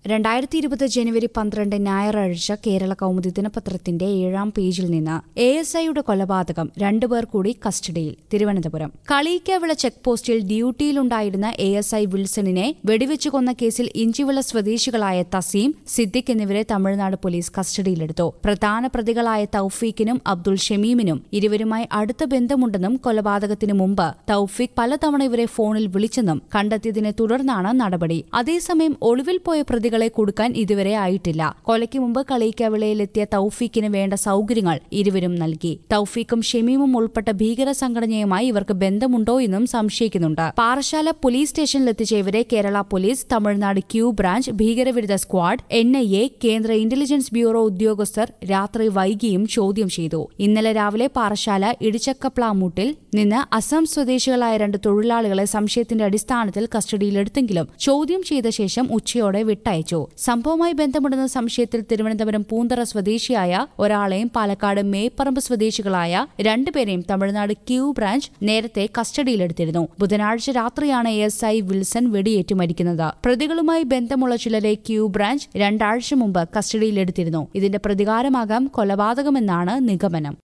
രണ്ടായിരത്തി ഇരുപത് ജനുവരി പന്ത്രണ്ട് ഞായറാഴ്ച കേരള കൗമുദി ദിനപത്രത്തിന്റെ ഏഴാം പേജിൽ നിന്ന് എ എസ് ഐയുടെ കൊലപാതകം രണ്ടുപേർ കൂടി കസ്റ്റഡിയിൽ തിരുവനന്തപുരം കളീക്കാവിള ചെക്ക് പോസ്റ്റിൽ ഡ്യൂട്ടിയിലുണ്ടായിരുന്ന എ എസ് ഐ വിൽസണിനെ വെടിവെച്ചു കൊന്ന കേസിൽ ഇഞ്ചിവിള സ്വദേശികളായ തസീം സിദ്ദിഖ് എന്നിവരെ തമിഴ്നാട് പോലീസ് കസ്റ്റഡിയിലെടുത്തു പ്രധാന പ്രതികളായ തൌഫീഖിനും അബ്ദുൾ ഷമീമിനും ഇരുവരുമായി അടുത്ത ബന്ധമുണ്ടെന്നും കൊലപാതകത്തിന് മുമ്പ് തൌഫീഖ് പലതവണ ഇവരെ ഫോണിൽ വിളിച്ചെന്നും കണ്ടെത്തിയതിനെ തുടർന്നാണ് നടപടി അതേസമയം ഒളിവിൽ പോയ പ്രതികളെ കൊടുക്കാൻ ഇതുവരെ ആയിട്ടില്ല കൊലയ്ക്ക് മുമ്പ് കളീക്കവിളയിലെത്തിയ തൌഫീഖിന് വേണ്ട സൌകര്യങ്ങൾ ഇരുവരും നൽകി തൌഫീഖും ഷമീമും ഉൾപ്പെട്ട ഭീകര സംഘടനയുമായി ഇവർക്ക് ബന്ധമുണ്ടോ എന്നും സംശയിക്കുന്നുണ്ട് പാറശാല പോലീസ് സ്റ്റേഷനിലെത്തിച്ച ഇവരെ Kerala police Tamil Nadu Q branch ഭീകരവിരുദ്ധ സ്ക്വാഡ് എൻ ഐ എ കേന്ദ്ര ഇന്റലിജൻസ് ബ്യൂറോ ഉദ്യോഗസ്ഥർ രാത്രി വൈകിയും ചോദ്യം ചെയ്തു ഇന്നലെ രാവിലെ പാറശാല ഇടിച്ചക്കപ്ലാമൂട്ടിൽ നിന്ന് അസം സ്വദേശികളായ രണ്ട് തൊഴിലാളികളെ സംശയത്തിന്റെ അടിസ്ഥാനത്തിൽ കസ്റ്റഡിയിലെടുത്തെങ്കിലും ചോദ്യം ചെയ്ത ശേഷം ഉച്ചയോടെ വിട്ടയച്ചു സംഭവവുമായി ബന്ധമുണ്ടെന്ന സംശയത്തിൽ തിരുവനന്തപുരം പൂന്തറ സ്വദേശിയായ ഒരാളെയും പാലക്കാട് മേപ്പറമ്പ് സ്വദേശികളായ രണ്ടുപേരെയും തമിഴ്നാട് ക്യൂ ബ്രാഞ്ച് നേരത്തെ കസ്റ്റഡിയിലെടുത്തിരുന്നു ബുധനാഴ്ച രാത്രിയാണ് എസ് ഐ വിൽസൺ വെടിയേറ്റ് മരിക്കുന്നത് പ്രതികളുമായി ബന്ധമുള്ള ചിലരെ ക്യൂ ബ്രാഞ്ച് രണ്ടാഴ്ച മുമ്പ് കസ്റ്റഡിയിലെടുത്തിരുന്നു ഇതിന്റെ പ്രതികാരമാകാം കൊലപാതകമെന്നാണ് നിഗമനം